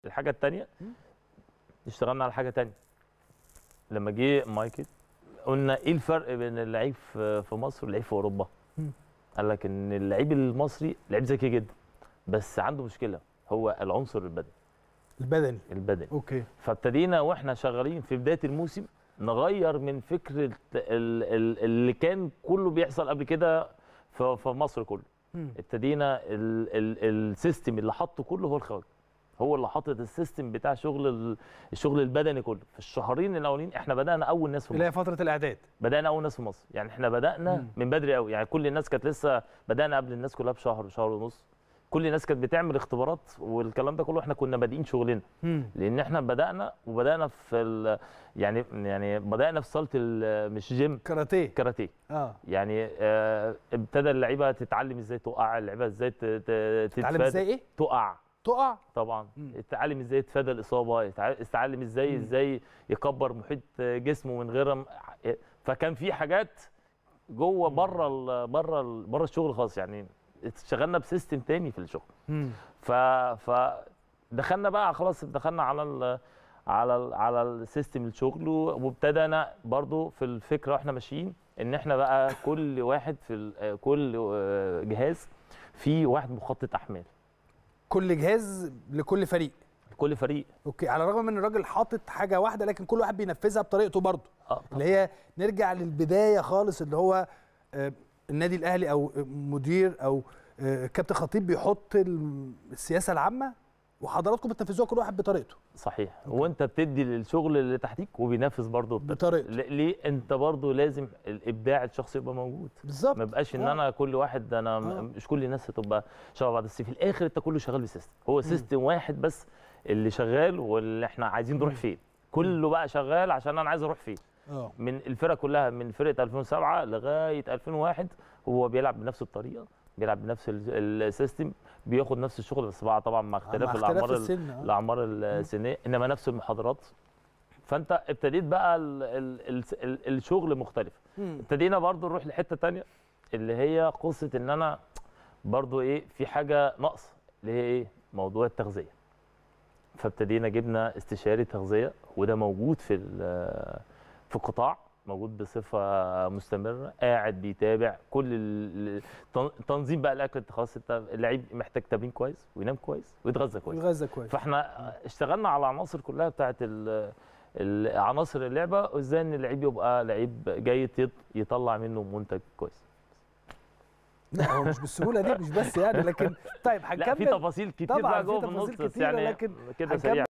الحاجه الثانيه اشتغلنا على حاجه ثانيه لما جه مايكل قلنا ايه الفرق بين اللعيب في في مصر واللعيب في اوروبا مم. قال لك ان اللعيب المصري لعيب ذكي جدا بس عنده مشكله هو العنصر البدني البدني البدني اوكي فابتدينا واحنا شغالين في بدايه الموسم نغير من فكر ال- ال- اللي كان كله بيحصل قبل كده في في مصر كله مم. ابتدينا ال- ال- السيستم اللي حطه كله هو الخواجه هو اللي حاطط السيستم بتاع شغل ال- الشغل البدني كله في الشهرين الاولين احنا بدانا اول ناس في اللي مصر هي فتره الاعداد بدانا اول ناس في مصر يعني احنا بدانا مم. من بدري قوي يعني كل الناس كانت لسه بدانا قبل الناس كلها بشهر بشهر ونص كل الناس كانت بتعمل اختبارات والكلام ده كله احنا كنا بادئين شغلنا مم. لان احنا بدانا وبدانا في ال- يعني يعني بدانا في صاله ال- مش جيم كاراتيه كاراتيه اه يعني آه، ابتدى اللعيبه تتعلم ازاي تقع اللعيبه ازاي ت- ت- تتعلم تتفادى ازاي ايه تقع تقع طبعا مم. اتعلم ازاي يتفادى الاصابه يتع- يتعلم ازاي مم. ازاي يكبر محيط جسمه من غير م- فكان في حاجات جوه بره ال- بره ال- بره الشغل خالص يعني اشتغلنا بسيستم تاني في الشغل مم. ف ف دخلنا بقى خلاص دخلنا على ال على ال على السيستم الشغل وابتدينا برضو في الفكره واحنا ماشيين ان احنا بقى كل واحد في ال- كل آه، جهاز في واحد مخطط احمال كل جهاز لكل فريق كل فريق اوكي على الرغم من الراجل حاطط حاجه واحده لكن كل واحد بينفذها بطريقته برضه اه اللي هي نرجع للبدايه خالص اللي هو آه، النادي الاهلي او مدير او آه، كابتن خطيب بيحط ال- السياسه العامه وحضراتكم بتنفذوها كل واحد بطريقته صحيح وانت بتدي للشغل اللي تحتيك وبينافس برضه بطريقته ل- ليه انت برضه لازم الابداع الشخصي يبقى موجود بالظبط ما يبقاش ان آه. انا كل واحد انا م- آه. مش كل الناس هتبقى شبه بعض بس في الاخر انت كله شغال بسيستم هو سيستم واحد بس اللي شغال واللي احنا عايزين نروح فين كله بقى شغال عشان انا عايز اروح فين اه من الفرق كلها من فرقه 2007 لغايه 2001 هو بيلعب بنفس الطريقه بيلعب بنفس ال- السيستم بياخد نفس الشغل بس بقى طبعا مع اختلاف مع اختلاف الاعمار ال- السن آه. الاعمار السنيه انما نفس المحاضرات فانت ابتديت بقى ال ال ال الشغل مختلف مم. ابتدينا برضو نروح لحته تانية اللي هي قصه ان انا برضو ايه في حاجه ناقصه اللي هي ايه موضوع التغذيه فابتدينا جبنا استشاري تغذيه وده موجود في ال- في القطاع موجود بصفه مستمره قاعد بيتابع كل ال- تن- تنظيم بقى الاكل انت خلاص انت اللعيب محتاج تمرين كويس وينام كويس ويتغذى كويس يتغذى كويس فاحنا اشتغلنا على العناصر كلها بتاعت ال- ال- عناصر اللعبه وازاي ان اللعيب يبقى لعيب جيد يط- يطلع منه منتج كويس لا هو مش بالسهوله دي مش بس يعني لكن طيب لا في هنكمل تفاصيل كتير طبعاً بقى في جوه في تفاصيل النص بس كتيرة، يعني لكن كده هنكمل سريع